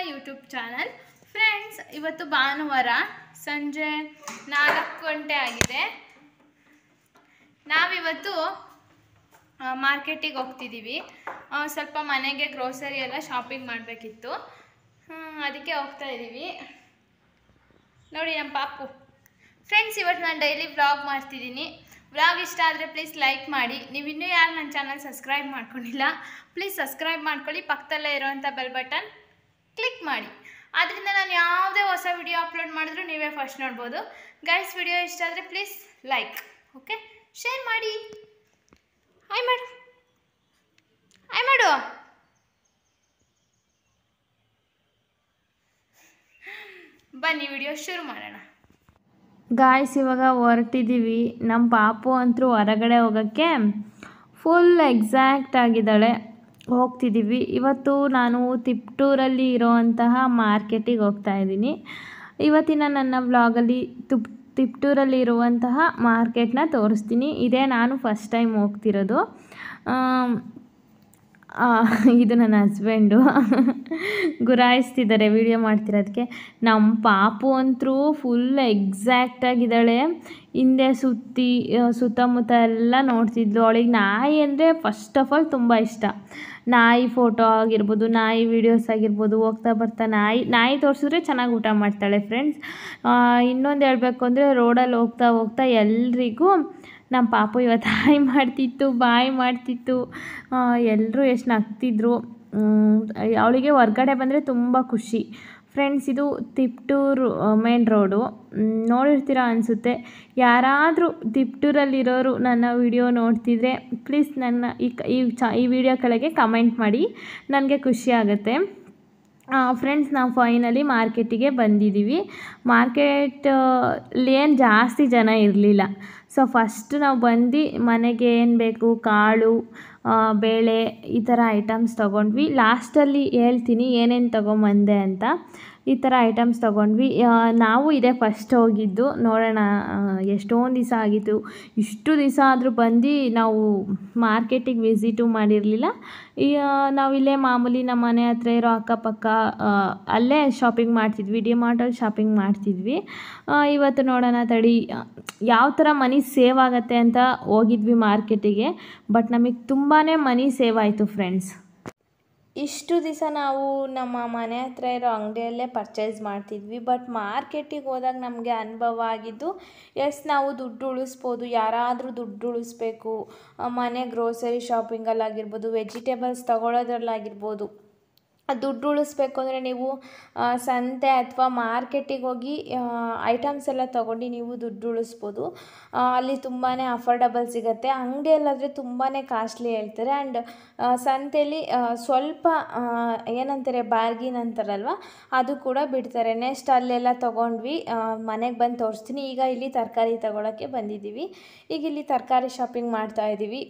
YouTube channel friends ಇವತ್ತು ಭಾನುವಾರ ಸಂಜೆ ನಾಲ್ಕು ಗಂಟೆ ಆಗಿದೆ ನಾವಿವತ್ತು ಮಾರ್ಕೆಟಿಗೆ ಹೋಗ್ತಿದ್ದೀವಿ ಆ, ಸ್ವಲ್ಪ ಮನೆಗೆ ಗ್ರೋಸರಿ ಎಲ್ಲ ಶಾಪಿಂಗ್ ಮಾಡಬೇಕಿತ್ತು ಅದಕ್ಕೆ ಹೋಗ್ತಾ ಇದ್ದೀವಿ ನೋಡಿ ನಮ್ಮ ಪಾಪು ಫ್ರೆಂಡ್ಸ್ ಇವತ್ತು ನಾನು ಡೈಲಿ ವ್ಲಾಗ್ ಮಾಡ್ತಿದ್ದೀನಿ ವ್ಲಾಗ್ ಇಷ್ಟ ಆದರೆ ಪ್ಲೀಸ್ ಲೈಕ್ ಮಾಡಿ ನೀವು ಇನ್ನೂ ಯಾರು ನನ್ನ ಚಾನಲ್ ಸಬ್ಸ್ಕ್ರೈಬ್ ಮಾಡ್ಕೊಂಡಿಲ್ಲ ಪ್ಲೀಸ್ ಸಬ್ಸ್ಕ್ರೈಬ್ ಮಾಡ್ಕೊಳ್ಳಿ ಪಕ್ಕದಲ್ಲೇ ಇರೋವಂಥ ಬೆಲ್ ಬಟನ್ ಕ್ಲಿಕ್ ಮಾಡಿ ಅದರಿಂದ ನಾನು ಯಾವುದೇ ಹೊಸ ವಿಡಿಯೋ ಅಪ್ಲೋಡ್ ಮಾಡಿದ್ರು ನೀವೇ ಫಸ್ಟ್ ನೋಡ್ಬೋದು ಗೈಸ್ ವಿಡಿಯೋ ಇಷ್ಟ ಆದರೆ ಪ್ಲೀಸ್ ಲೈಕ್ ಓಕೆ ಶೇರ್ ಮಾಡಿ ಹಾಯ್ ಮಾಡು ಹಾಯ್ ಮಾಡು ಬನ್ನಿ ವಿಡಿಯೋ ಶುರು ಮಾಡೋಣ ಗಾಯ್ಸ್ ಇವಾಗ ಹೊರಟಿದ್ದೀವಿ ನಮ್ಮ ಪಾಪು ಅಂತೂ ಹೊರಗಡೆ ಹೋಗೋಕ್ಕೆ ಫುಲ್ ಎಕ್ಸಾಕ್ಟ್ ಆಗಿದ್ದಾಳೆ ಹೋಗ್ತಿದ್ದೀವಿ ಇವತ್ತು ನಾನು ತಿಪ್ಟೂರಲ್ಲಿ ಇರೋವಂತಹ ಮಾರ್ಕೆಟಿಗೆ ಹೋಗ್ತಾ ಇದ್ದೀನಿ ಇವತ್ತಿನ ನನ್ನ ವ್ಲಾಗಲ್ಲಿ ತುಪ್ ತಿಪ್ಟೂರಲ್ಲಿ ಇರುವಂತಹ ಮಾರ್ಕೆಟ್ನ ತೋರಿಸ್ತೀನಿ ಇದೇ ನಾನು ಫಸ್ಟ್ ಟೈಮ್ ಹೋಗ್ತಿರೋದು ಆಮ್, ಆ, ಇದು ನನ್ನ ಹಸ್ಬೆಂಡು ಗುರಾಯಿಸ್ತಿದ್ದಾರೆ ವಿಡಿಯೋ ಮಾಡ್ತಿರೋದಕ್ಕೆ ನಮ್ಮ ಪಾಪು ಅಂತೂ ಫುಲ್ ಎಕ್ಸಾಕ್ಟ್ ಆಗಿದ್ದಾಳೆ ಹಿಂದೆ ಸುತ್ತಿ ಆ, ಸುತ್ತಮುತ್ತ ಎಲ್ಲ ನೋಡ್ತಿದ್ಲು ಅವಳಿಗೆ ನಾಯಿ ಅಂದರೆ ಫಸ್ಟ್ ಆಫ್ ಆಲ್ ತುಂಬ ಇಷ್ಟ ನಾಯಿ ಫೋಟೋ ಆಗಿರ್ಬೋದು ನಾಯಿ ವೀಡಿಯೋಸ್ ಆಗಿರ್ಬೋದು ಹೋಗ್ತಾ ಬರ್ತಾ ನಾಯಿ ನಾಯಿ ತೋರಿಸಿದ್ರೆ ಚೆನ್ನಾಗಿ ಊಟ ಮಾಡ್ತಾಳೆ ಫ್ರೆಂಡ್ಸ್ ಇನ್ನೊಂದು ಹೇಳಬೇಕು ಅಂದರೆ ರೋಡಲ್ಲಿ ಹೋಗ್ತಾ ಹೋಗ್ತಾ ಎಲ್ರಿಗೂ ನಮ್ಮ ಪಾಪು ಇವತ್ತು ಹಾಯ್ ಮಾಡ್ತಿತ್ತು ಬಾಯ್ ಮಾಡ್ತಿತ್ತು ಎಲ್ಲರೂ ಎಷ್ಟು ನಗ್ತಿದ್ರು ಅವಳಿಗೆ ಹೊರ್ಗಡೆ ಬಂದರೆ ತುಂಬ ಖುಷಿ ಫ್ರೆಂಡ್ಸ್ ಇದು ತಿಪ್ಟೂರು ಮೇನ್ ರೋಡು ಮ್, ನೋಡಿರ್ತೀರ ಅನಿಸುತ್ತೆ ಯಾರಾದರೂ ತಿಪ್ಟೂರಲ್ಲಿರೋರು ನನ್ನ ವಿಡಿಯೋ ನೋಡ್ತಿದ್ರೆ ಪ್ಲೀಸ್ ನನ್ನ ಈ ಕ- ಈ ಚ ಈ ವಿಡಿಯೋ ಕೆಳಗೆ ಕಮೆಂಟ್ ಮಾಡಿ ನನಗೆ ಖುಷಿ ಆಗುತ್ತೆ ಫ್ರೆಂಡ್ಸ್ ನಾವು ಫೈನಲಿ ಮಾರ್ಕೆಟಿಗೆ ಬಂದಿದ್ದೀವಿ ಮಾರ್ಕೆಟ್ ಏನು ಜಾಸ್ತಿ ಜನ ಇರಲಿಲ್ಲ ಸೊ ಫಸ್ಟ್ ನಾವು ಬಂದು ಮನೆಗೆ ಏನು ಬೇಕು ಕಾಳು ಆ, ಬೇಳೆ ಈ ಥರ ಐಟಮ್ಸ್ ತೊಗೊಂಡ್ವಿ ಲಾಸ್ಟಲ್ಲಿ ಹೇಳ್ತೀನಿ ಏನೇನು ತೊಗೊಂಬಂದೆ ಅಂತ ಈ ಥರ ಐಟಮ್ಸ್ ತೊಗೊಂಡ್ವಿ ಆ, ನಾವು ಇದೇ ಫಸ್ಟ್ ಹೋಗಿದ್ದು ನೋಡೋಣ ಆ, ಎಷ್ಟೊಂದು ದಿವಸ ಆಗಿತ್ತು ಇಷ್ಟು ದಿವಸ ಆದರೂ ಬಂದು ನಾವು ಮಾರ್ಕೆಟಿಗೆ ವಿಸಿಟು ಮಾಡಿರಲಿಲ್ಲ ಈ ಆ, ನಾವು ಇಲ್ಲೇ ಮಾಮೂಲಿ ನಮ್ಮ ಮನೆ ಹತ್ರ ಇರೋ ಅಕ್ಕಪಕ್ಕ ಆ, ಅಲ್ಲೇ ಶಾಪಿಂಗ್ ಮಾಡ್ತಿದ್ವಿ ಡಿ ಮಾರ್ಟಲ್ಲಿ ಶಾಪಿಂಗ್ ಮಾಡ್ತಿದ್ವಿ ಆ, ಇವತ್ತು ನೋಡೋಣ ತಡಿ ಯಾವ ಥರ ಮನಿ ಸೇವ್ ಆಗುತ್ತೆ ಅಂತ ಹೋಗಿದ್ವಿ ಮಾರ್ಕೆಟಿಗೆ ಬಟ್ ನಮಗೆ ತುಂಬಾ ಮನಿ ಸೇವ್ ಆಯಿತು ಫ್ರೆಂಡ್ಸ್ ಇಷ್ಟು ದಿವಸ ನಾವು ನಮ್ಮ ಮನೆ ಹತ್ರ ಇರೋ ಅಂಗಡಿಯಲ್ಲೇ ಪರ್ಚೇಸ್ ಮಾಡ್ತಿದ್ವಿ ಬಟ್ ಮಾರ್ಕೆಟಿಗೆ ಹೋದಾಗ ನಮಗೆ ಅನುಭವ ಆಗಿದ್ದು ಎಸ್ ನಾವು ದುಡ್ಡು ಉಳಿಸ್ಬೋದು ಯಾರಾದರೂ ದುಡ್ಡು ಉಳಿಸ್ಬೇಕು ಆ, ಮನೆ ಗ್ರೋಸರಿ ಶಾಪಿಂಗಲ್ಲಾಗಿರ್ಬೋದು ವೆಜಿಟೇಬಲ್ಸ್ ತಗೊಳ್ಳೋದ್ರಲ್ಲಾಗಿರ್ಬೋದು ಆ ದುಡ್ಡು ಉಳಿಸ್ಬೇಕು ಅಂದರೆ ನೀವು ಆ, ಸಂತೆ ಅಥವಾ ಮಾರ್ಕೆಟಿಗೆ ಹೋಗಿ ಐಟಮ್ಸ್ ಎಲ್ಲ ತೊಗೊಂಡು ನೀವು ದುಡ್ಡು ಉಳಿಸ್ಬೋದು ಆ, ಅಲ್ಲಿ ತುಂಬಾ ಅಫೋರ್ಡಬಲ್ ಸಿಗುತ್ತೆ ಅಂಗಡಿಯಲ್ಲಾದರೆ ತುಂಬಾ ಕಾಸ್ಟ್ಲಿ ಹೇಳ್ತಾರೆ ಆ್ಯಂಡ್ ಸಂತೆಯಲ್ಲಿ ಆ, ಸ್ವಲ್ಪ ಆ, ಏನಂತಾರೆ ಬಾರ್ಗಿನ್ ಅಂತಾರಲ್ವ ಅದು ಕೂಡ ಬಿಡ್ತಾರೆ ನೆಕ್ಸ್ಟ್ ಅಲ್ಲೆಲ್ಲ ತೊಗೊಂಡ್ವಿ ಮನೆಗೆ ಬಂದು ತೋರಿಸ್ತೀನಿ ಈಗ ಇಲ್ಲಿ ತರಕಾರಿ ತಗೊಳ್ಳೋಕ್ಕೆ ಬಂದಿದ್ದೀವಿ ಈಗ ಇಲ್ಲಿ ತರಕಾರಿ ಶಾಪಿಂಗ್ ಮಾಡ್ತಾ ಇದ್ದೀವಿ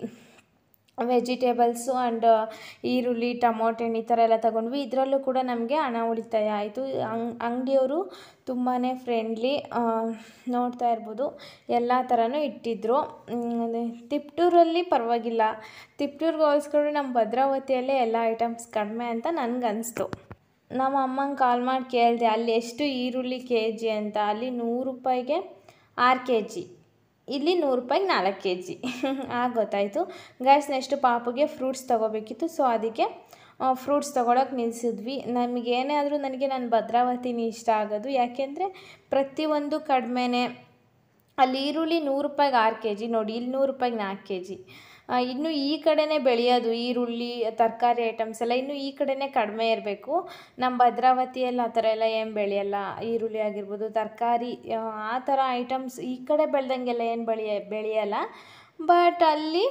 ವೆಜಿಟೇಬಲ್ಸು ಆ್ಯಂಡ್ ಈರುಳ್ಳಿ ಟೊಮೊಟೊ ಹಣ್ಣು ಈ ಥರ ಎಲ್ಲ ತಗೊಂಡ್ವಿ ಇದರಲ್ಲೂ ಕೂಡ ನಮಗೆ ಹಣ ಉಳಿತಾಯ ಆಯಿತು ಅಂಗ್ ಅಂಗಡಿಯವರು ತುಂಬಾ ಫ್ರೆಂಡ್ಲಿ ನೋಡ್ತಾ ಇರ್ಬೋದು ಎಲ್ಲ ಥರನೂ ಇಟ್ಟಿದ್ದರು ಮ್, ಅದೇ ತಿಪ್ಟೂರಲ್ಲಿ ಪರವಾಗಿಲ್ಲ ತಿಪ್ಟೂರ್ಗೆ ಹೋಲಿಸ್ಕೊಂಡ್ರೆ ನಮ್ಮ ಭದ್ರಾವತಿಯಲ್ಲೇ ಎಲ್ಲ ಐಟಮ್ಸ್ ಕಡಿಮೆ ಅಂತ ನನಗನ್ನಿಸ್ತು ನಮ್ಮ ಅಮ್ಮಂಗೆ ಕಾಲ್ ಮಾಡಿ ಕೇಳಿದೆ ಅಲ್ಲಿ ಎಷ್ಟು ಈರುಳ್ಳಿ ಕೆ ಜಿ ಅಂತ ಅಲ್ಲಿ ನೂರು ರೂಪಾಯಿಗೆ ಆರು ಕೆ ಜಿ ಇಲ್ಲಿ ನೂರು ರೂಪಾಯಿಗೆ ನಾಲ್ಕು ಕೆ ಜಿ ಆಗ ಗೊತ್ತಾಯಿತು ಗೈಸ್ ನೆಕ್ಸ್ಟ್ ಪಾಪುಗೆ ಫ್ರೂಟ್ಸ್ ತೊಗೋಬೇಕಿತ್ತು ಸೊ ಅದಕ್ಕೆ ಫ್ರೂಟ್ಸ್ ತೊಗೊಳಕ್ಕೆ ನಿಲ್ಲಿಸಿದ್ವಿ ನಮಗೇನೇ ಆದರೂ ನನಗೆ ನನ್ನ ಭದ್ರಾವತಿನೇ ಇಷ್ಟ ಆಗೋದು ಯಾಕೆಂದರೆ ಪ್ರತಿಯೊಂದು ಕಡಿಮೆನೇ ಅಲ್ಲಿ ಈರುಳ್ಳಿ ನೂರು ರೂಪಾಯಿಗೆ ಆರು ಕೆ ಜಿ ನೋಡಿ ಇಲ್ಲಿ ನೂರು ರೂಪಾಯಿಗೆ ನಾಲ್ಕು ಕೆ ಜಿ ಇನ್ನು ಈ ಕಡೆನೇ ಬೆಳೆಯೋದು ಈರುಳ್ಳಿ ತರಕಾರಿ ಐಟಮ್ಸ್ ಎಲ್ಲ ಇನ್ನು ಈ ಕಡೆನೇ ಕಡಿಮೆ ಇರಬೇಕು ನಮ್ಮ ಭದ್ರಾವತಿಯಲ್ಲಿ ಆ ಥರ ಎಲ್ಲ ಏನು ಬೆಳೆಯಲ್ಲ ಈರುಳ್ಳಿ ಆಗಿರ್ಬೋದು ತರಕಾರಿ ಆ ಥರ ಐಟಮ್ಸ್ ಈ ಕಡೆ ಬೆಳ್ದಂಗೆಲ್ಲ ಏನು ಬೆಳೆಯ ಬೆಳೆಯಲ್ಲ ಬಟ್ ಅಲ್ಲಿ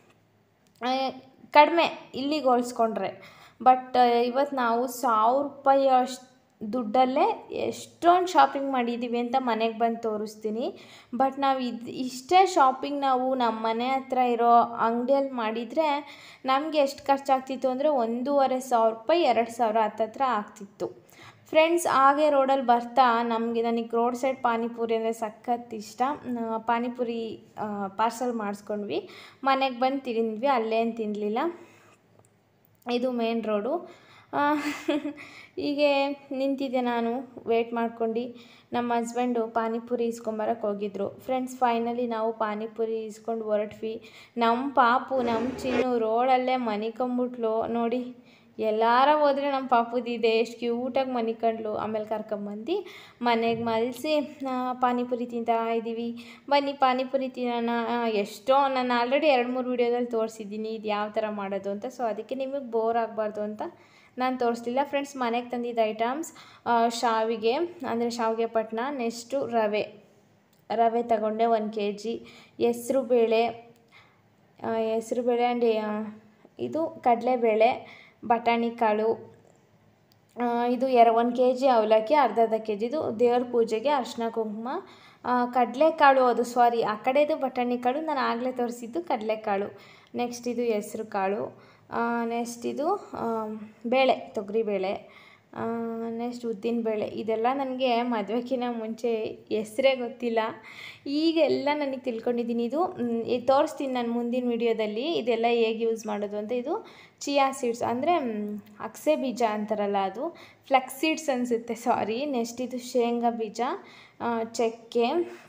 ಆ, ಕಡಿಮೆ ಇಲ್ಲಿಗೆ ಹೋಲಿಸ್ಕೊಂಡ್ರೆ ಬಟ್ ಇವತ್ತು ನಾವು ಸಾವಿರ ರೂಪಾಯಿ ಅಷ್ಟು ದುಡ್ಡಲ್ಲೇ ಎಷ್ಟೊಂದು ಶಾಪಿಂಗ್ ಮಾಡಿದ್ದೀವಿ ಅಂತ ಮನೆಗೆ ಬಂದು ತೋರಿಸ್ತೀನಿ ಬಟ್ ನಾವು ಇದು ಇಷ್ಟೇ ಶಾಪಿಂಗ್ ನಾವು ನಮ್ಮ ಮನೆ ಹತ್ರ ಇರೋ ಅಂಗಡಿಯಲ್ಲಿ ಮಾಡಿದರೆ ನಮಗೆ ಎಷ್ಟು ಖರ್ಚಾಗ್ತಿತ್ತು ಅಂದರೆ ಒಂದೂವರೆ ಸಾವಿರ ರೂಪಾಯಿ ಎರಡು ಸಾವಿರ ಹತ್ತತ್ರ ಆಗ್ತಿತ್ತು ಫ್ರೆಂಡ್ಸ್ ಹಾಗೆ ರೋಡಲ್ಲಿ ಬರ್ತಾ ನಮಗೆ ನನಗೆ ರೋಡ್ ಸೈಡ್ ಪಾನಿಪುರಿ ಅಂದರೆ ಸಖತ್ ಇಷ್ಟ ಆ, ಪಾನಿಪುರಿ ಪಾರ್ಸಲ್ ಮಾಡಿಸ್ಕೊಂಡ್ವಿ ಮನೆಗೆ ಬಂದು ತಿಂದ್ವಿ ಅಲ್ಲೇನು ತಿನ್ನಲಿಲ್ಲ ಇದು ಮೇನ್ ರೋಡು ಹೀಗೆ ನಿಂತಿದ್ದೆ ನಾನು ವೇಟ್ ಮಾಡ್ಕೊಂಡು ನಮ್ಮ ಹಸ್ಬೆಂಡು ಪಾನಿಪುರಿ ಇಸ್ಕೊಂಬರಕ್ಕೆ ಹೋಗಿದ್ರು ಫ್ರೆಂಡ್ಸ್ ಫೈನಲಿ ನಾವು ಪಾನಿಪುರಿ ಇಸ್ಕೊಂಡು ಹೊರಟ್ವಿ ನಮ್ಮ ಪಾಪು ನಮ್ಮ ಚಿನ್ನು ರೋಡಲ್ಲೇ ಮನಿಕೊಂಬಿಟ್ಲು ನೋಡಿ ಎಲ್ಲಾರ ಹೋದ್ರೆ ನಮ್ಮ ಪಾಪುದಿದೆ ಎಷ್ಟು ಕ್ಯೂಟಾಗಿ ಮನಿಕಂಡ್ಲು ಆಮೇಲೆ ಕರ್ಕೊಂಬಂದು ಮನೆಗೆ ಮಲಸಿ ಪಾನಿಪುರಿ ತಿಂತಾ ಇದ್ದೀವಿ ಬನ್ನಿ ಪಾನಿಪುರಿ ತಿನ್ನೋಣ ಆ, ಎಷ್ಟೋ ನಾನು ಆಲ್ರೆಡಿ ಎರಡು ಮೂರು ವೀಡಿಯೋದಲ್ಲಿ ತೋರಿಸಿದ್ದೀನಿ ಇದು ಯಾವ ಥರ ಮಾಡೋದು ಅಂತ ಸೊ ಅದಕ್ಕೆ ನಿಮಗೆ ಬೋರ್ ಆಗಬಾರ್ದು ಅಂತ ನಾನು ತೋರಿಸ್ಲಿಲ್ಲ ಫ್ರೆಂಡ್ಸ್ ಮನೆಗೆ ತಂದಿದ್ದ ಐಟಮ್ಸ್ ಶಾವಿಗೆ ಅಂದರೆ ಶಾವಿಗೆ ಪಟ್ನ ನೆಕ್ಸ್ಟು ರವೆ ರವೆ ತಗೊಂಡೆ ಒಂದು ಕೆ ಜಿ ಹೆಸ್ರು ಬೇಳೆ ಹೆಸ್ರು ಬೇಳೆ ಆ್ಯಂಡ್ ಇದು ಕಡಲೆಬೇಳೆ ಬಟಾಣಿ ಕಾಳು ಆ, ಇದು ಎರ ಒಂದು ಕೆ ಜಿ ಅವಲಕ್ಕಿ ಅರ್ಧ ಅರ್ಧ ಕೆ ಜಿದು ದೇವ್ರ ಪೂಜೆಗೆ ಅರ್ಶಿನ ಕುಂಕುಮ ಕಡಲೆಕಾಳು ಅದು ಸಾರಿ ಆ ಕಡೆದು ಬಟಾಣಿ ಕಾಳು ನಾನು ಆಗಲೇ ತೋರಿಸಿದ್ದು ಕಡಲೆಕಾಳು ನೆಕ್ಸ್ಟ್ ಇದು ಹೆಸ್ರು ಕಾಳು ನೆಕ್ಸ್ಟ್ ಇದು ಆ, ಬೇಳೆ ತೊಗರಿಬೇಳೆ ನೆಕ್ಸ್ಟ್ ಉದ್ದಿನ ಬೇಳೆ ಇದೆಲ್ಲ ನನಗೆ ಮದುವೆಗಿನ ಮುಂಚೆ ಹೆಸ್ರೇ ಗೊತ್ತಿಲ್ಲ ಈಗ ಎಲ್ಲ ನನಗೆ ತಿಳ್ಕೊಂಡಿದ್ದೀನಿ ಇದು ಮ್, ಇದು ತೋರಿಸ್ತೀನಿ ನಾನು ಮುಂದಿನ ವಿಡಿಯೋದಲ್ಲಿ ಇದೆಲ್ಲ ಹೇಗೆ ಯೂಸ್ ಮಾಡೋದು ಅಂತ ಇದು ಚಿಯಾ ಸೀಡ್ಸ್ ಅಂದರೆ ಅಕ್ಸೆ ಬೀಜ ಅಂತಾರಲ್ಲ ಅದು ಫ್ಲಕ್ಸ್ ಸೀಡ್ಸ್ ಅನಿಸುತ್ತೆ ಸಾರಿ ನೆಕ್ಸ್ಟ್ ಇದು ಶೇಂಗಾ ಬೀಜ ಆ, ಚಕ್ಕೆ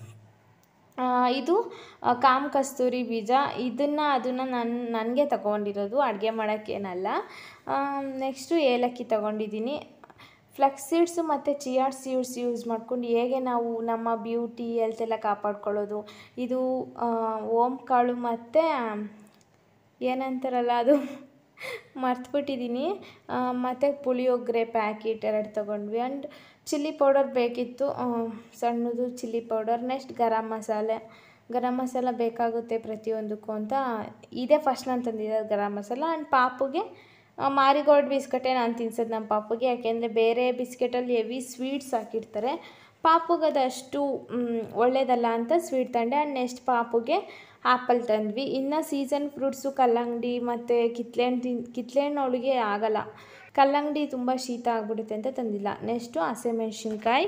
ಆ, ಇದು ಆ, ಕಾಮ್ ಕಸ್ತೂರಿ ಬೀಜ ಇದನ್ನು ಅದನ್ನು ನಾನು ನನಗೆ ತಗೊಂಡಿರೋದು ಅಡುಗೆ ಮಾಡೋಕ್ಕೇನಲ್ಲ ನೆಕ್ಸ್ಟು ಏಲಕ್ಕಿ ತಗೊಂಡಿದ್ದೀನಿ ಫ್ಲಕ್ಸ್ ಸೀಡ್ಸು ಮತ್ತು ಚಿಯಾ ಸೀಡ್ಸ್ ಯೂಸ್ ಮಾಡ್ಕೊಂಡು ಹೇಗೆ ನಾವು ನಮ್ಮ ಬ್ಯೂಟಿ ಹೆಲ್ತ್ ಎಲ್ಲ ಕಾಪಾಡ್ಕೊಳ್ಳೋದು ಇದು ಆ, ಓಂ ಕಾಳು ಮತ್ತು ಏನಂತಾರಲ್ಲ ಅದು ಮರ್ತುಬಿಟ್ಟಿದ್ದೀನಿ ಮತ್ತು ಪುಳಿಯೋಗರೆ ಪ್ಯಾಕೆಟ್ ಎರಡು ತೊಗೊಂಡ್ವಿ ಆ್ಯಂಡ್ ಚಿಲ್ಲಿ ಪೌಡರ್ ಬೇಕಿತ್ತು ಆ, ಸಣ್ಣದು ಚಿಲ್ಲಿ ಪೌಡರ್ ನೆಕ್ಸ್ಟ್ ಗರಂ ಮಸಾಲೆ ಗರಂ ಮಸಾಲ ಬೇಕಾಗುತ್ತೆ ಪ್ರತಿಯೊಂದಕ್ಕೂ ಅಂತ ಇದೇ ಫಸ್ಟ್ ನಾನು ತಂದಿದ್ದು ಗರಂ ಮಸಾಲ ಆ್ಯಂಡ್ ಪಾಪುಗೆ ಆ, ಮಾರಿಗೋಲ್ಡ್ ಬಿಸ್ಕಟೇ ನಾನು ತಿನ್ಸೋದು ನಮ್ಮ ಪಾಪುಗೆ ಯಾಕೆಂದರೆ ಬೇರೆ ಬಿಸ್ಕೆಟಲ್ಲಿ ಹೆವಿ ಸ್ವೀಟ್ಸ್ ಹಾಕಿರ್ತಾರೆ ಪಾಪುಗೆ ಅದು ಅಷ್ಟು ಮ್, ಒಳ್ಳೇದಲ್ಲ ಅಂತ ಸ್ವೀಟ್ ತಂಡೆ ಆ್ಯಂಡ್ ನೆಕ್ಸ್ಟ್ ಪಾಪುಗೆ ಆ್ಯಪಲ್ ತಂದ್ವಿ ಇನ್ನು ಸೀಸನ್ ಫ್ರೂಟ್ಸು ಕಲ್ಲಂಗಡಿ ಮತ್ತು ಕಿತ್ಳೆಹಣ್ಣು ತಿನ್ ಕಿತ್ಳೆಹಣ್ಣು ಅವಳಿಗೆ ಆಗಲ್ಲ ಕಲ್ಲಂಗಡಿ ತುಂಬ ಶೀತ ಆಗಿಬಿಡುತ್ತೆ ಅಂತ ತಂದಿಲ್ಲ ನೆಕ್ಸ್ಟು ಹಸಿಮೆಣ್ಸಿನ್ಕಾಯಿ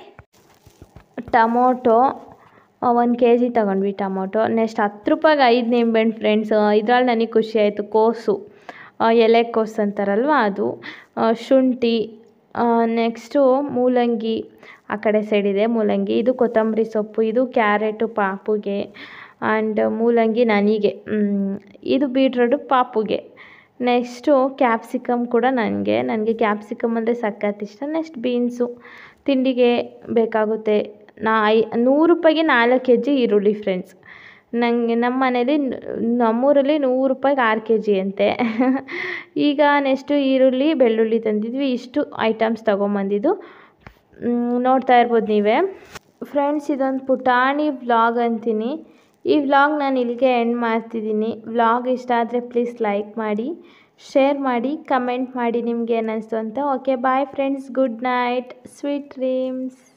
ಟಮೋಟೊ ಒಂದು ಕೆ ಜಿ ತೊಗೊಂಡ್ವಿ ಟೊಮೊಟೊ ನೆಕ್ಸ್ಟ್ ಹತ್ತು ರೂಪಾಯಿಗೆ ಐದು ನಿಂಬೆಹಣ್ಣು ಫ್ರೆಂಡ್ಸ್ ಇದ್ರಲ್ಲಿ ನನಗೆ ಖುಷಿ ಆಯಿತು ಕೋಸು ಆ, ಎಲೆಕೋಸು ಅಂತಾರಲ್ವ ಅದು ಆ, ಶುಂಠಿ ನೆಕ್ಸ್ಟು ಮೂಲಂಗಿ ಆ ಕಡೆ ಸೈಡ್ ಇದೆ ಮೂಲಂಗಿ ಇದು ಕೊತ್ತಂಬರಿ ಸೊಪ್ಪು ಇದು ಕ್ಯಾರೆಟು ಪಾಪುಗೆ ಆ್ಯಂಡ್ ಮೂಲಂಗಿ ನನಗೆ ಮ್, ಇದು ಬೀಟ್ರೋಟು ಪಾಪುಗೆ ನೆಕ್ಸ್ಟು ಕ್ಯಾಪ್ಸಿಕಮ್ ಕೂಡ ನನಗೆ ನನಗೆ ಕ್ಯಾಪ್ಸಿಕಮ್ ಅಂದರೆ ಸಖತ್ ಇಷ್ಟ ನೆಕ್ಸ್ಟ್ ಬೀನ್ಸು ತಿಂಡಿಗೆ ಬೇಕಾಗುತ್ತೆ ನಾ ಐ ನೂರು ರೂಪಾಯಿಗೆ ನಾಲ್ಕು ಕೆ ಜಿ ಈರುಳ್ಳಿ ಫ್ರೆಂಡ್ಸ್ ನನಗೆ ನಮ್ಮ ಮನೇಲಿ ನ- ನಮ್ಮೂರಲ್ಲಿ ನೂರು ರೂಪಾಯಿಗೆ ಆರು ಕೆ ಜಿ ಅಂತೆ ಈಗ ನೆಕ್ಸ್ಟು ಈರುಳ್ಳಿ ಬೆಳ್ಳುಳ್ಳಿ ತಂದಿದ್ವಿ ಇಷ್ಟು ಐಟಮ್ಸ್ ತೊಗೊಂಬಂದಿದ್ದು ಮ್, ನೋಡ್ತಾ ಇರ್ಬೋದು ನೀವೇ ಫ್ರೆಂಡ್ಸ್ ಇದೊಂದು ಪುಟಾಣಿ ವ್ಲಾಗ್ ಅಂತೀನಿ ಈ ವ್ಲಾಗ್ ನಾನು ಇಲ್ಲಿಗೆ ಎಂಡ್ ಮಾಡ್ತಿದ್ದೀನಿ ವ್ಲಾಗ್ ಇಷ್ಟ ಆದರೆ ಪ್ಲೀಸ್ ಲೈಕ್ ಮಾಡಿ ಶೇರ್ ಮಾಡಿ ಕಮೆಂಟ್ ಮಾಡಿ ನಿಮ್ಗೆ ಏನಿಸ್ತು ಅಂತ okay bye friends good night sweet dreams